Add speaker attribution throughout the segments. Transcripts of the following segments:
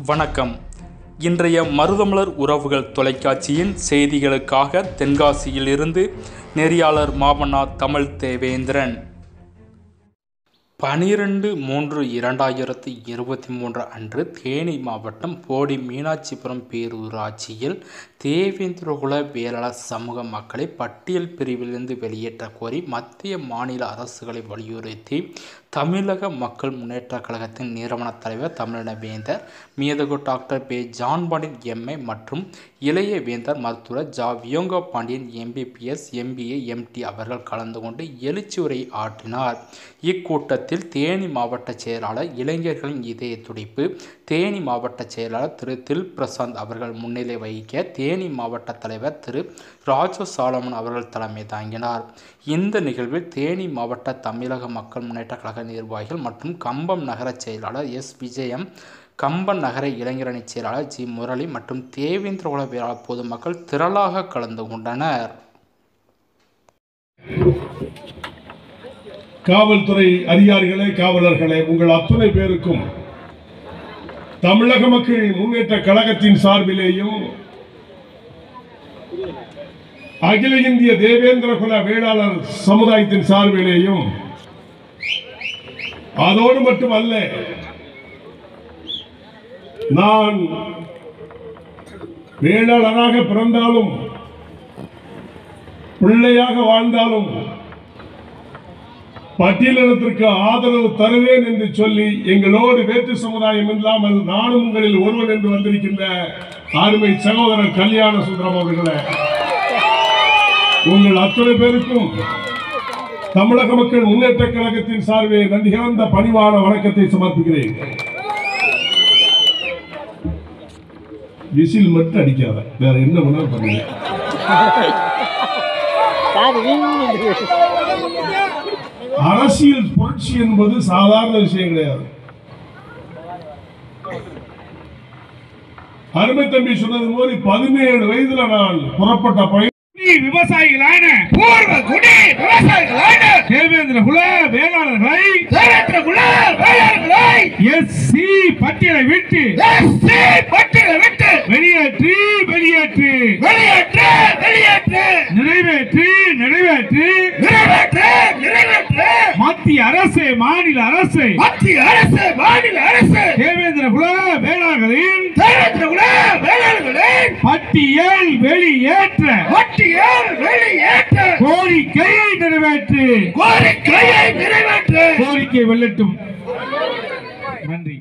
Speaker 1: வணக்கம் இன்றைய மருதமலர் உறவுகள் தொலைக்காட்சியின் செய்திகளுக்காக தென்காசியிலிருந்து நெறியாளர் மாமன்னா தமிழ் தேவேந்திரன் பனிரெண்டு மூன்று இரண்டாயிரத்தி இருபத்தி மூன்று அன்று தேனி மாவட்டம் போடி மீனாட்சிபுரம் பேரூராட்சியில் தேவேந்திரகுல வேளாளர் சமூக மக்களை பட்டியல் பிரிவிலிருந்து வெளியேற்ற கோரி மத்திய மாநில அரசுகளை வலியுறுத்தி தமிழக மக்கள் முன்னேற்றக் கழகத்தின் நிறுவன தலைவர் தமிழின வேந்தர் மீதகு டாக்டர் பே ஜான்பாண்டியன் எம்ஏ மற்றும் இளைய வேந்தர் மருத்துவர் ஜா வியோங்கா பாண்டியன் எம்பிபிஎஸ் எம்பிஏ எம்டி அவர்கள் கலந்து கொண்டு எழுச்சி உரை ஆற்றினார் இக்கூட்டத்தில் தேனி மாவட்ட செயலாளர் இளைஞர்களின் இதய துடிப்பு தேனி மாவட்ட செயலாளர் திரு தில் பிரசாந்த் அவர்கள் முன்னிலை வகிக்க தேனி மாவட்ட தலைவர் திரு ராஜு சாலமன் அவர்கள் தலைமை தாங்கினார் இந்த நிகழ்வில் தேனி மாவட்ட தமிழக மக்கள் முன்னேற்ற கழக நிர்வாகிகள் மற்றும் கம்பம் நகர செயலாளர் எஸ் விஜயம் கம்பன் நகர இளைஞரணி செயலாளர் ஜி முரளி மற்றும் தேவேந்திரகுல வேளாளர் பொதுமக்கள் திரளாக கலந்து கொண்டனர்
Speaker 2: காவல்துறை அதிகாரிகளே காவலர்களே உங்கள் அத்தனை பேருக்கும் தமிழக மக்கள் முன்னேற்ற கழகத்தின் சார்பிலேயும் அகில இந்திய தேவேந்திர குல வேளாளர் சமுதாயத்தின் சார்பிலேயும் அதோடு மட்டுமல்ல நான் வேளாளராக பிறந்தாலும் பிள்ளையாக வாழ்ந்தாலும் பட்டியலினத்திற்கு ஆதரவு தருவேன் என்று சொல்லி எங்களோடு வேற்று சமுதாயம் இல்லாமல் நானும் உங்களில் ஒருவன் என்று வந்திருக்கின்ற அருமை சகோதரர் கல்யாண சுந்தரம் அவர்களே உங்கள் அத்தனை பேருக்கும் தமிழக மக்கள் முன்னேற்ற கழகத்தின் சார்பில் நன்றிகலந்த பணிவான வணக்கத்தை சமர்ப்பிக்கிறேன் விசில் மட்டும் அடிக்காத வேற என்ன வேணாலும் பண்ணுங்க அரசியல் புரட்சி என்பது சாதாரண விஷயம் கிடையாது அருமை தம்பி சொன்னது மாதிரி பதினேழு வயதுல நான் புறப்பட்ட பயணம்
Speaker 3: விவசாயிகளான
Speaker 4: பூர்வ குடி விவசாயிகளான
Speaker 3: தேவேந்திர குல வேளாளர்களை
Speaker 4: தேவேந்திர குல வேளாளர்களை
Speaker 3: எஸ் சி பட்டியலை விட்டு
Speaker 4: எஸ்சி பட்டியலை விட்டு
Speaker 3: வெளியேற்றி வெளியேற்று
Speaker 4: வெளியேற்று வெளியேற்று
Speaker 3: நிறைவேற்று நிறைவேற்று
Speaker 4: நிறைவேற்று நிறைவேற்று
Speaker 3: மத்திய அரசு மாநில அரசு
Speaker 4: மத்திய அரசு மாநில அரசு
Speaker 3: தேவேந்திர குல வேளாளர்களின்
Speaker 4: தேவேந்திர குல வேளாளர்களின்
Speaker 3: பட்டியல் வெளியேற்ற
Speaker 4: பட்டியல் வெளியேற்று
Speaker 3: கோரிக்கையை நிறைவேற்று
Speaker 4: கோரிக்கையை நிறைவேற்று
Speaker 3: கோரிக்கை வெல்லட்டும் நன்றி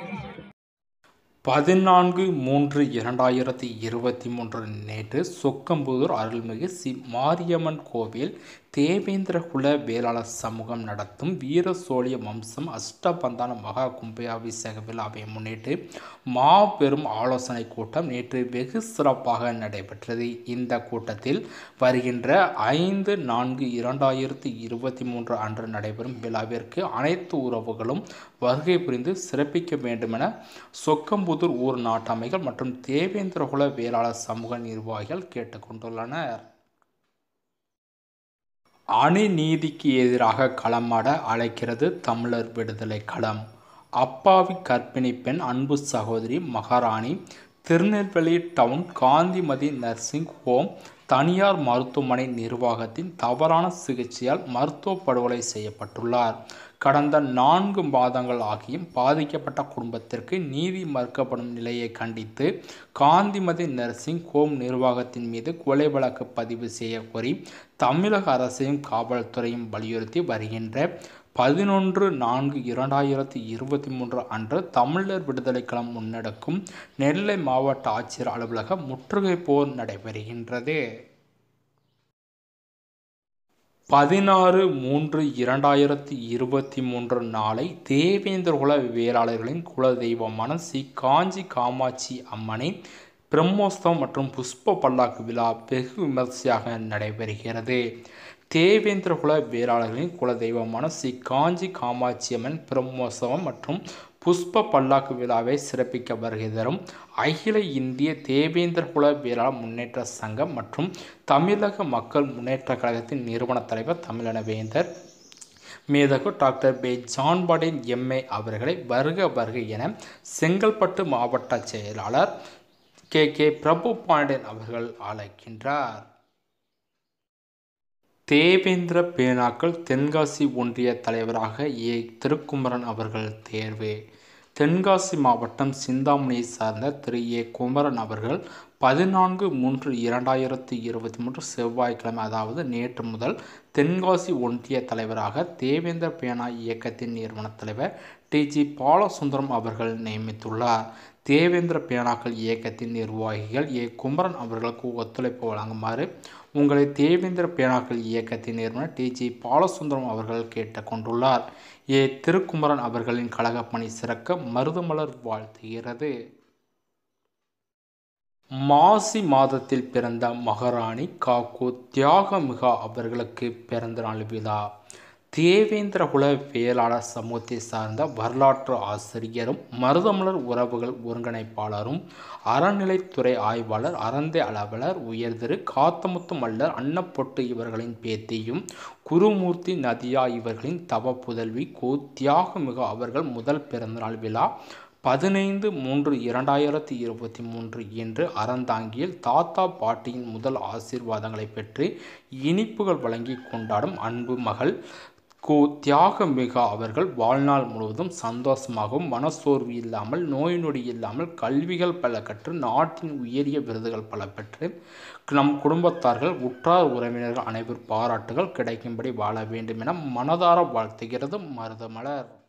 Speaker 1: பதினான்கு மூன்று இரண்டாயிரத்தி இருபத்தி மூன்று நேற்று சொக்கம்புதூர் அருள்மிகு சி மாரியம்மன் கோவில் தேவேந்திர குல வேளாளர் சமூகம் நடத்தும் வீர சோழிய வம்சம் அஷ்டபந்தான மகா கும்பாபிஷேக விழாவை முன்னிட்டு மாபெரும் ஆலோசனை கூட்டம் நேற்று வெகு சிறப்பாக நடைபெற்றது இந்த கூட்டத்தில் வருகின்ற ஐந்து நான்கு இரண்டாயிரத்தி இருபத்தி மூன்று அன்று நடைபெறும் விழாவிற்கு அனைத்து உறவுகளும் வருகை புரிந்து சிறப்பிக்க வேண்டுமென சொக்கம்புதூர் ஊர் நாட்டமைகள் மற்றும் தேவேந்திரகுல வேளாளர் சமூக நிர்வாகிகள் கேட்டுக்கொண்டுள்ளனர் அநீதிக்கு எதிராக களமாட அழைக்கிறது தமிழர் விடுதலை களம் அப்பாவி கர்ப்பிணி பெண் அன்பு சகோதரி Maharani Tirunelveli town Gandhimathi nursing home தனியார் மருத்துவமனை நிர்வாகத்தின் தவறான சிகிச்சையால் மருத்துவ படுகொலை செய்யப்பட்டுள்ளார் கடந்த நான்கு மாதங்கள் ஆகியும் பாதிக்கப்பட்ட குடும்பத்திற்கு நீதி மறுக்கப்படும் நிலையை கண்டித்து காந்திமதி நர்சிங் ஹோம் நிர்வாகத்தின் மீது கொலை வழக்கு பதிவு செய்ய கோரி தமிழக அரசையும் காவல்துறையும் வலியுறுத்தி வருகின்ற பதினொன்று நான்கு இரண்டாயிரத்தி இருபத்தி மூன்று அன்று தமிழர் விடுதலை களம் முன்னெடுக்கும் நெல்லை மாவட்ட ஆட்சியர் அலுவலக முற்றுகை போர் நடைபெறுகின்றது பதினாறு மூன்று இரண்டாயிரத்தி இருபத்தி மூன்று நாளை தேவேந்திர குல வேளாளர்களின் குலதெய்வமான ஸ்ரீ காஞ்சி காமாட்சி அம்மனை பிரம்மோத்சவம் மற்றும் புஷ்ப பல்லாக்கு விழா வெகு விமர்சையாக நடைபெறுகிறது தேவேந்திர குல வேளாளர்களின் குலதெய்வமான ஸ்ரீ காஞ்சி காமாட்சியம்மன் பிரம்மோற்சவம் மற்றும் புஷ்ப பல்லாக்கு விழாவை சிறப்பிக்க வருகை தரும் அகில இந்திய தேவேந்திர குல வேளாளர் முன்னேற்ற சங்கம் மற்றும் தமிழக மக்கள் முன்னேற்ற கழகத்தின் நிறுவன தலைவர் தமிழன வேந்தர் மேதகு டாக்டர் பே ஜான்பாடின் எம்ஏ அவர்களை வருக வருக என செங்கல்பட்டு மாவட்ட செயலாளர் கே கே பிரபு பாண்டியன் அவர்கள் அழைக்கின்றார் தேவேந்திர பேனாக்கள் தென்காசி ஒன்றிய தலைவராக ஏ திருக்குமரன் அவர்கள் தேர்வு தென்காசி மாவட்டம் சிந்தாமணியை சார்ந்த திரு ஏ குமரன் அவர்கள் பதினான்கு மூன்று இரண்டாயிரத்தி இருபத்தி மூன்று செவ்வாய்க்கிழமை அதாவது நேற்று முதல் தென்காசி ஒன்றிய தலைவராக தேவேந்திர பேனா இயக்கத்தின் நிறுவன தலைவர் டிஜி பாலசுந்தரம் அவர்கள் நியமித்துள்ளார் தேவேந்திர பேனாக்கள் இயக்கத்தின் நிர்வாகிகள் ஏ குமரன் அவர்களுக்கு ஒத்துழைப்பு வழங்குமாறு உங்களை தேவேந்திர பேனாக்கள் இயக்கத்தின் நிறுவனர் டிஜி பாலசுந்தரம் அவர்கள் கேட்டுக்கொண்டுள்ளார் ஏ திருக்குமரன் அவர்களின் கழகப்பணி சிறக்க மருதமலர் வாழ்த்துகிறது மாசி மாதத்தில் பிறந்த மகாராணி காக்கு தியாகமிகா அவர்களுக்கு பிறந்தநாள் விழா தேவேந்திரகுல வேளாளர் சமூகத்தை சார்ந்த வரலாற்று ஆசிரியரும் மருதமலர் உறவுகள் ஒருங்கிணைப்பாளரும் அறநிலைத்துறை ஆய்வாளர் அறந்தை அளவலர் உயர்திரு காத்தமுத்து மல்லர் அன்னப்பொட்டு இவர்களின் பேத்தியும் குருமூர்த்தி நதியா இவர்களின் தவ புதல்வி கோ தியாகமிகு அவர்கள் முதல் பிறந்தநாள் விழா பதினைந்து மூன்று இரண்டாயிரத்தி இருபத்தி மூன்று இன்று அறந்தாங்கியில் தாத்தா பாட்டியின் முதல் ஆசீர்வாதங்களை பெற்று இனிப்புகள் வழங்கி கொண்டாடும் அன்பு மகள் கு தியாகமிகா அவர்கள் வாழ்நாள் முழுவதும் சந்தோஷமாகவும் மனசோர்வு இல்லாமல் நோய் நொடி இல்லாமல் கல்விகள் பல கற்று நாட்டின் உயரிய விருதுகள் பல பெற்று நம் குடும்பத்தார்கள் உற்றார் உறவினர்கள் அனைவர் பாராட்டுகள் கிடைக்கும்படி வாழ வேண்டும் என மனதார வாழ்த்துகிறது மருதமலர்